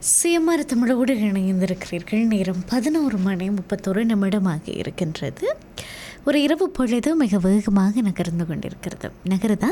CMR தமிழோடு இணைந்திருக்கிறீர்கள் நேரம் பதினோரு மணி முப்பத்தொரு நிமிடமாக இருக்கின்றது ஒரு இரவு பொழுது மிக வேகமாக நகர்ந்து கொண்டிருக்கிறது நகருதா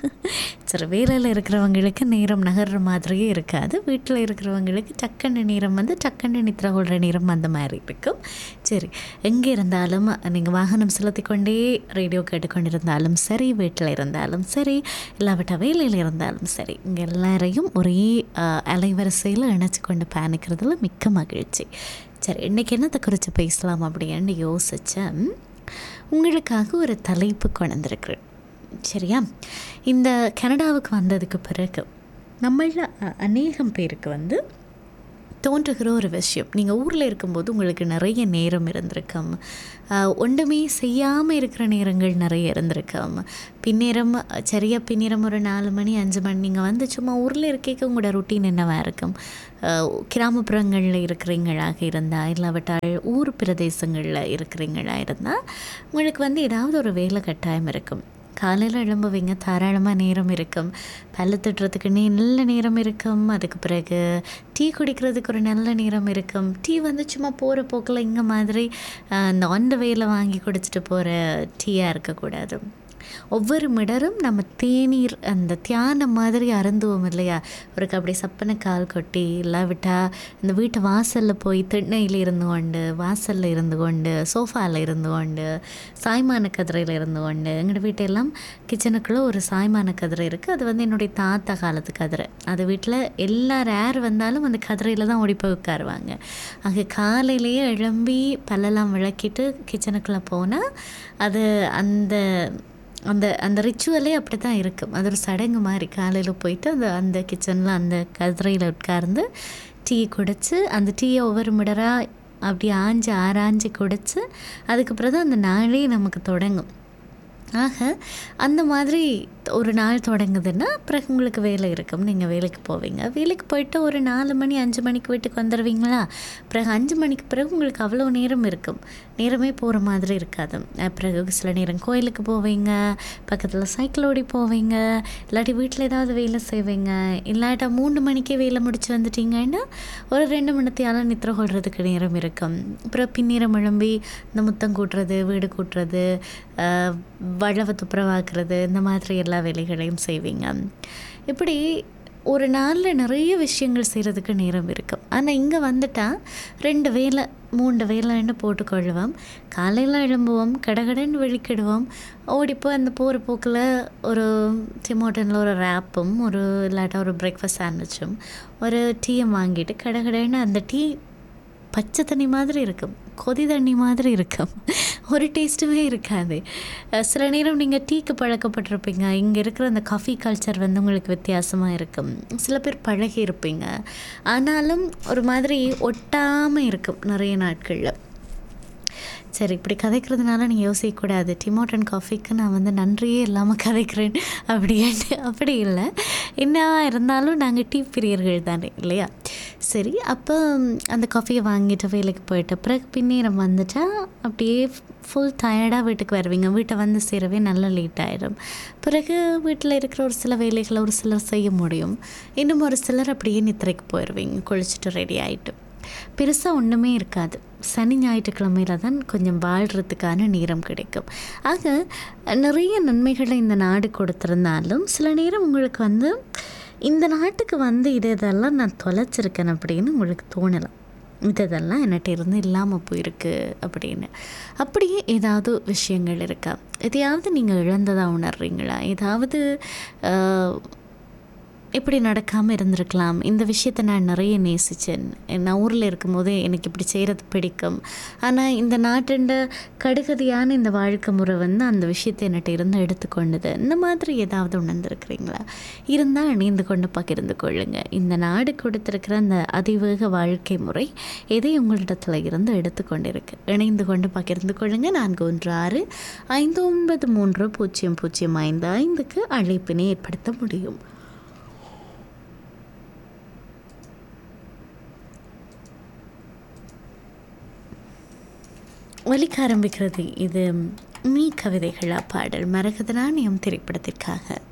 சரி வேலையில் இருக்கிறவங்களுக்கு நேரம் நகர்ற மாதிரியே இருக்காது வீட்டில் இருக்கிறவங்களுக்கு டக்குன்னு நேரம் வந்து டக்குன்னு நித்திர கொள்கிற நேரம் அந்த மாதிரி இருக்கும் சரி எங்கே இருந்தாலும் நீங்கள் வாகனம் செலுத்தி கொண்டே ரேடியோ கேட்டுக்கொண்டிருந்தாலும் சரி வீட்டில் இருந்தாலும் சரி இல்லாவிட்ட வேலையில் இருந்தாலும் சரி இங்கே எல்லாரையும் ஒரே அஹ், அலைவரிசையில் இணைச்சி கொண்டு பயணிக்கிறதுல மிக்க மகிழ்ச்சி சரி இன்றைக்கி என்னத்தை குறித்து பேசலாம் அப்படின்னு யோசித்தேன் உங்களுக்காக ஒரு தலைப்பு கொண்டிருக்கிறேன் சரியா இந்த கனடாவுக்கு வந்ததுக்கு பிறகு நம்மள அ- அநேகம் பேருக்கு வந்து தோன்றுகிற ஒரு விஷயம் நீங்கள் ஊரில் இருக்கும்போது உங்களுக்கு நிறைய நேரம் இருந்திருக்கும் ஆஹ் ஒன்றுமே செய்யாமல் இருக்கிற நேரங்கள் நிறைய இருந்திருக்கும் பின்னேரம் சரியாக பின்னேரம் ஒரு நாலு மணி அஞ்சு மணி நீங்கள் வந்து சும்மா ஊரில் இருக்க உங்களோட ருட்டீன் என்னவாக இருக்கும் ஆஹ் கிராமப்புறங்களில் இருக்கிறீங்களாக இருந்தால் இல்லாவிட்டால் ஊர் பிரதேசங்களில் இருக்கிறீங்களா இருந்தால் உங்களுக்கு வந்து ஏதாவது ஒரு வேலை கட்டாயம் இருக்கும் காலையில் எழும்புவீங்க தாராளமாக நேரம் இருக்கும் பல்லு திட்டுறதுக்கு நே நல்ல நேரம் இருக்கும் அதுக்கு பிறகு டீ குடிக்கிறதுக்கு ஒரு நல்ல நேரம் இருக்கும் டீ வந்து சும்மா போகிற போக்கில் இங்கே மாதிரி ஆஹ், இந்த ஆன் த வேல வாங்கி குடிச்சிட்டு போகிற டீயாக இருக்கக்கூடாது ஒவ்வொரு மிடரும் நம்ம தேநீர் அந்த தியானம் மாதிரி அருந்துவோம் இல்லையா ஒரு அப்படி சப்பன கால் கொட்டி இல்லாவிட்டா இந்த வீட்டு வாசலில் போய் திண்ணையில் இருந்து கொண்டு வாசலில் இருந்து கொண்டு சோஃபாவில் இருந்து கொண்டு சாய்மான கதிரையில் இருந்து கொண்டு எங்களோட வீட்டெல்லாம் கிச்சனுக்குள்ளே ஒரு சாய்மான கதிரை இருக்குது அது வந்து என்னுடைய தாத்தா காலத்து கதிரை அது வீட்டில் எல்லார் யார் வந்தாலும் அந்த கதிரையில் தான் ஓடி போய் உட்காருவாங்க அங்கே காலையிலேயே எழும்பி பல்லெல்லாம் விளக்கிட்டு கிச்சனுக்குள்ளே போனால் அது அந்த அந்த அந்த ரிச்சுவலே அப்படி தான் இருக்கும் அது ஒரு சடங்கு மாதிரி காலையில் போயிட்டு அந்த அந்த கிச்சனில் அந்த கதிரையில் உட்கார்ந்து டீ குடிச்சு அந்த டீயை ஒவ்வொரு மிடராக அப்படி ஆஞ்சு ஆராய்ஞ்சு குடிச்சு அதுக்கப்புறம் தான் அந்த நாளே நமக்கு தொடங்கும் ஆக அந்த மாதிரி ஒரு நாள் தொடங்குதுன்னா பிறகு உங்களுக்கு வேலை இருக்கும் நீங்கள் வேலைக்கு போவீங்க வேலைக்கு போயிட்டு ஒரு நாலு மணி அஞ்சு மணிக்கு வீட்டுக்கு வந்துடுவீங்களா பிறகு அஞ்சு மணிக்கு பிறகு உங்களுக்கு அவ்வளோ நேரம் இருக்கும் நேரமே போகிற மாதிரி இருக்காது அஹ் பிறகு சில நேரம் கோயிலுக்கு போவீங்க பக்கத்தில் சைக்கிள் ஓடி போவீங்க இல்லாட்டி வீட்டில் ஏதாவது வேலை செய்வீங்க இல்லாட்டா மூணு மணிக்கே வேலை முடிச்சு வந்துட்டீங்கன்னா ஒரு ரெண்டு மணித்தையால நித்திர கொள்றதுக்கு நேரம் இருக்கும் அப்புறம் பின்னீரம் எழும்பி இந்த முத்தம் கூட்டுறது வீடு கூட்டுறது ஆஹ் வளவை துப்புரவாக்குறது இந்த மாதிரி எல்லா வேலைகளையும் செய்வீங்க இப்படி ஒரு நாளில் நிறைய விஷயங்கள் செய்கிறதுக்கு நேரம் இருக்கும் ஆனால் இங்கே வந்துட்டால் ரெண்டு வேலை மூன்று வேலைன்னு போட்டுக்கொள்வோம் காலையில் எழும்புவோம் கடகடன்னு வெளிக்கிடுவோம் ஓடிப்போ அந்த போகிற போக்கில் ஒரு டிமோட்டனில் ஒரு ரேப்பும் ஒரு இல்லாட்டா ஒரு பிரேக்ஃபாஸ்ட் சாண்ட்விச்சும் ஒரு டீயும் வாங்கிட்டு கடகடன்னு அந்த டீ பச்சை தண்ணி மாதிரி இருக்கும் கொதி தண்ணி மாதிரி இருக்கும் ஒரு டேஸ்ட்டுமே இருக்காது அஹ் சில நேரம் நீங்கள் டீக்கு பழக்கப்பட்டிருப்பீங்க இங்கே இருக்கிற அந்த காஃபி கல்ச்சர் வந்து உங்களுக்கு வித்தியாசமாக இருக்கும் சில பேர் பழகி இருப்பீங்க ஆனாலும் ஒரு மாதிரி ஒட்டாமல் இருக்கும் நிறைய நாட்களில் சரி இப்படி கதைக்கிறதுனால நீங்கள் யோசிக்கக்கூடாது டிமோட்டன் காஃபிக்கு நான் வந்து நன்றியே இல்லாமல் கதைக்கிறேன் அப்படின்னு அப்படி இல்லை என்ன இருந்தாலும் நாங்கள் டீ பிரியர்கள் தானே இல்லையா சரி அப்போ அந்த காஃபியை வாங்கிட்டு வேலைக்கு போயிட்ட பிறகு பின்னேரம் வந்துட்டா அப்படியே ஃபுல் டயர்டாக வீட்டுக்கு வருவீங்க வீட்டை வந்து சேரவே நல்ல லேட் ஆகிடும் பிறகு வீட்டில் இருக்கிற ஒரு சில வேலைகளை ஒரு சிலர் செய்ய முடியும் இன்னும் ஒரு சிலர் அப்படியே நித்திரைக்கு போயிடுவீங்க குளிச்சுட்டு ரெடி ஆகிட்டு பெருசாக ஒன்றுமே இருக்காது சனி ஞாயிற்றுக்கிழமையில தான் கொஞ்சம் வாழ்கிறதுக்கான நேரம் கிடைக்கும் ஆக நிறைய நன்மைகளை இந்த நாடு கொடுத்துருந்தாலும் சில நேரம் உங்களுக்கு வந்து இந்த நாட்டுக்கு வந்து இது இதெல்லாம் நான் தொலைச்சிருக்கேன் அப்படின்னு உங்களுக்கு தோணலாம் இது இதெல்லாம் என்கிட்ட இருந்து இல்லாமல் போயிருக்கு அப்படின்னு அப்படியே ஏதாவது விஷயங்கள் இருக்கா எதையாவது நீங்கள் இழந்ததாக உணர்றீங்களா ஏதாவது ஆஹ், இப்படி நடக்காமல் இருந்திருக்கலாம் இந்த விஷயத்தை நான் நிறைய நேசித்தேன் நான் ஊரில் இருக்கும்போது எனக்கு இப்படி செய்கிறது பிடிக்கும் ஆனால் இந்த நாட்டின் கடுகதியான இந்த வாழ்க்கை முறை வந்து அந்த விஷயத்தை என்கிட்ட இருந்து எடுத்துக்கொண்டது இந்த மாதிரி ஏதாவது உணர்ந்துருக்கிறீங்களா இருந்தால் இணைந்து கொண்டு பகிர்ந்து கொள்ளுங்கள் இந்த நாடு கொடுத்துருக்கிற அந்த அதிவேக வாழ்க்கை முறை எதை உங்களிடத்தில் இருந்து எடுத்துக்கொண்டிருக்கு இணைந்து கொண்டு பகிர்ந்து கொள்ளுங்கள் நான்கு ஒன்று ஆறு ஐந்து ஒன்பது மூன்று பூஜ்ஜியம் பூஜ்ஜியம் ஐந்து ஐந்துக்கு அழைப்பினை ஏற்படுத்த முடியும் ஒலிக்க ஆரம்பிக்கிறது இது மீ கவிதைகளா பாடல் மரகத நாணயம் திரைப்படத்திற்காக